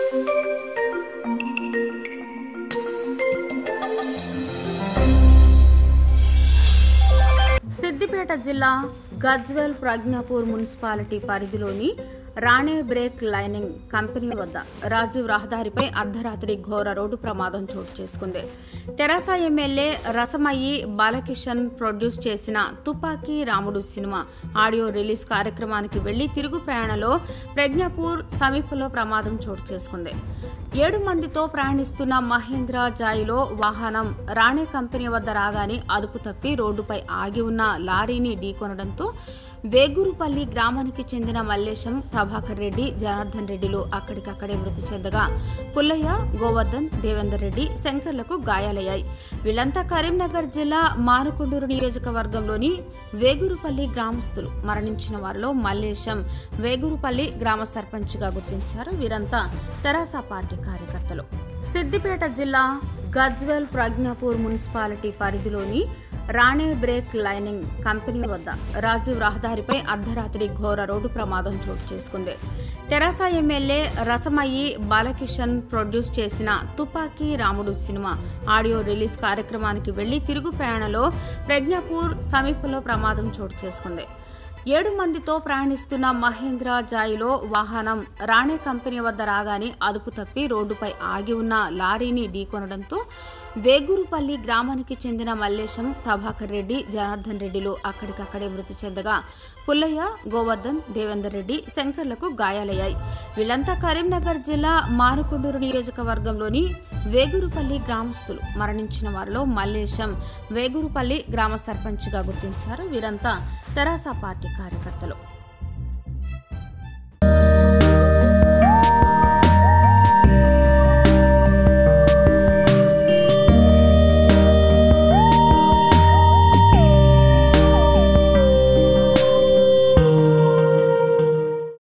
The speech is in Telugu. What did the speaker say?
సిద్దిపేట జిల్లా గజ్వెల్ ప్రజ్ఞాపూర్ మున్సిపాలిటీ పరిధిలోని రాణే బ్రేక్ లైనింగ్ కంపెనీ వద్ద రాజీవ్ రహదారిపై అర్ధరాత్రి ఘోర రోడ్డు ప్రమాదం చోటు చేసుకుంది తెరాస ఎమ్మెల్యే రసమయ్యి బాలకిషన్ ప్రొడ్యూస్ చేసిన తుపాకీ రాముడు సినిమా ఆడియో రిలీజ్ కార్యక్రమానికి వెళ్లి తిరుగు ప్రయాణంలో ప్రజ్ఞాపూర్ సమీపంలో ప్రమాదం చోటు చేసుకుంది ఏడు మందితో ప్రయాణిస్తున్న మహేంద్ర జాయిలో వాహనం రాణే కంపెనీ వద్ద రాగానే అదుపు తప్పి రోడ్డుపై ఆగి ఉన్న లారీని ఢీకొనడంతో వేగూరుపల్లి గ్రామానికి చెందిన మల్లేశం ప్రభాకర్ రెడ్డి జనార్దన్ రెడ్డిలు అక్కడికక్కడే మృతి చెందగా పుల్లయ్య గోవర్ధన్ దేవేందర్ రెడ్డి శంకర్లకు గాయాలయ్యాయి వీళ్లంతా కరీంనగర్ జిల్లా మానుకొండూరు నియోజకవర్గంలోని వేగూరుపల్లి గ్రామస్తులు మరణించిన వారిలో మల్లేశం వేగూరుపల్లి గ్రామ సర్పంచ్గా గుర్తించారు వీరంతా తెరాస పార్టీ కార్యకర్తలు సిద్దిపేట జిల్లా గజ్వెల్ ప్రజ్ఞాపూర్ మున్సిపాలిటీ పరిధిలోని రాణే బ్రేక్ లైనింగ్ కంపెనీ వద్ద రాజీవ్ రహదారిపై అర్ధరాత్రి ఘోర రోడ్డు ప్రమాదం చోటు చేసుకుంది తెరాస ఎమ్మెల్యే రసమయ్యి బాలకిషన్ ప్రొడ్యూస్ చేసిన తుపాకీ రాముడు సినిమా ఆడియో రిలీజ్ కార్యక్రమానికి వెళ్లి తిరుగు ప్రయాణంలో ప్రజ్ఞాపూర్ సమీపంలో ప్రమాదం చోటు చేసుకుంది ఏడు మందితో ప్రయాణిస్తున్న మహేంద్ర జాయిలో వాహనం రాణే కంపెనీ వద్ద రాగానే అదుపు తప్పి రోడ్డుపై ఆగి ఉన్న లారీని ఢీకొనడంతో వేగూరుపల్లి గ్రామానికి చెందిన మల్లేశం ప్రభాకర్ రెడ్డి జనార్దన్ రెడ్డిలు అక్కడికక్కడే మృతి చెందగా పుల్లయ్య గోవర్ధన్ దేవేందర్ రెడ్డి శంకర్లకు గాయాలయ్యాయి వీళ్లంతా కరీంనగర్ జిల్లా మానుకొండూరు నియోజకవర్గంలోని వేగూరుపల్లి గ్రామస్తులు మరణించిన వారిలో మల్లేశం వేగూరుపల్లి గ్రామ సర్పంచ్గా గుర్తించారు వీరంతా తెరాస పార్టీ కార్యకర్తలు